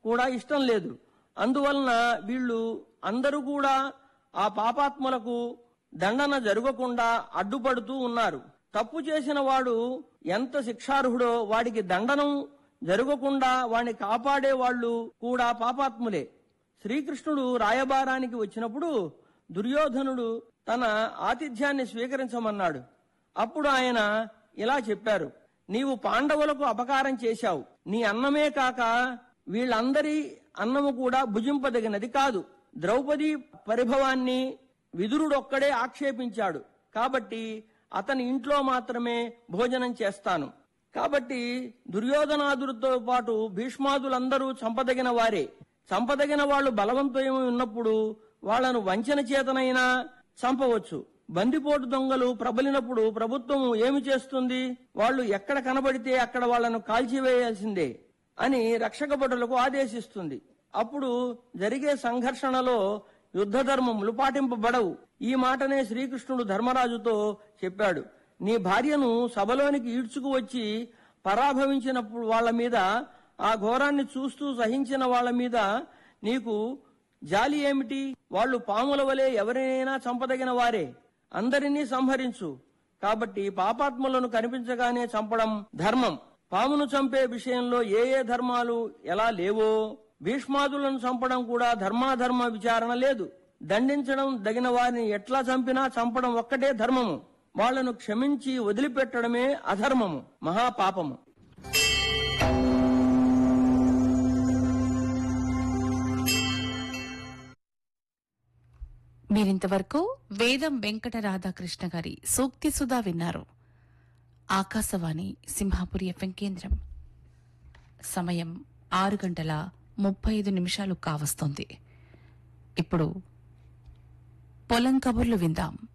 కూడా ఇష్టం లేదు అందువలన వీళ్ళు అందరూ కూడా ఆ పాపాత్ములకు దండన జరగకుండా అడ్డుపడుతూ ఉన్నారు తప్పు చేసిన వాడు ఎంత శిక్షార్హుడో వాడికి దండనం జరగకుండా వాడిని కాపాడే వాళ్ళు కూడా పాపాత్ములే శ్రీకృష్ణుడు రాయబారానికి వచ్చినప్పుడు దుర్యోధనుడు తన ఆతిథ్యాన్ని స్వీకరించమన్నాడు అప్పుడు ఆయన ఇలా చెప్పారు నీవు పాండవులకు అపకారం చేశావు నీ అన్నమే కాక వీళ్ళందరి అన్నము కూడా భుజింపదగినది కాదు ద్రౌపది పరిభవాన్ని విదురుడొక్కడే ఆక్షేపించాడు కాబట్టి అతని ఇంట్లో మాత్రమే భోజనం చేస్తాను కాబట్టి దుర్యోధనాదులతో పాటు భీష్మాదులందరూ చంపదగిన వారే చంపదగిన వాళ్ళు బలవంతమై ఉన్నప్పుడు వాళ్లను వంచన చేతనైనా చంపవచ్చు బందిపోటు దొంగలు ప్రబలినప్పుడు ప్రభుత్వం ఏమి చేస్తుంది వాళ్ళు ఎక్కడ కనబడితే అక్కడ వాళ్లను కాల్చివేయాల్సిందే అని రక్షక భటులకు ఆదేశిస్తుంది అప్పుడు జరిగే సంఘర్షణలో యుద్ధ ధర్మములు పాటింపబడవు ఈ మాటనే శ్రీకృష్ణుడు ధర్మరాజుతో చెప్పాడు నీ భార్యను సభలోనికి ఈడ్చుకు వచ్చి పరాభవించినప్పుడు వాళ్ళ మీద ఆ ఘోరాన్ని చూస్తూ సహించిన వాళ్ళ మీద నీకు జాలి ఏమిటి వాళ్ళు పాముల వలె ఎవరినైనా చంపదగిన వారే అందరినీ సంహరించు కాబట్టి పాపాత్ములను కనిపించగానే చంపడం ధర్మం పామును చంపే విషయంలో ఏ ఏ ధర్మాలు ఎలా లేవో భీష్మాదులను చంపడం కూడా ధర్మాధర్మ విచారణ లేదు దండించడం దగిన వారిని ఎట్లా చంపినా చంపడం ఒక్కటే ధర్మము వాళ్లను క్షమించి వదిలిపెట్టడమే అధర్మము మహాపాపము మీరింతవరకు వేదం వెంకట రాధాకృష్ణ గారి సూక్తి సుధా విన్నారు ఆకాశవాణి సింహాపురి ఎఫ్ఎం కేంద్రం సమయం ఆరు గంటల ముప్పై ఐదు నిమిషాలు కావస్తోంది ఇప్పుడు పొలం కబుర్లు విందాం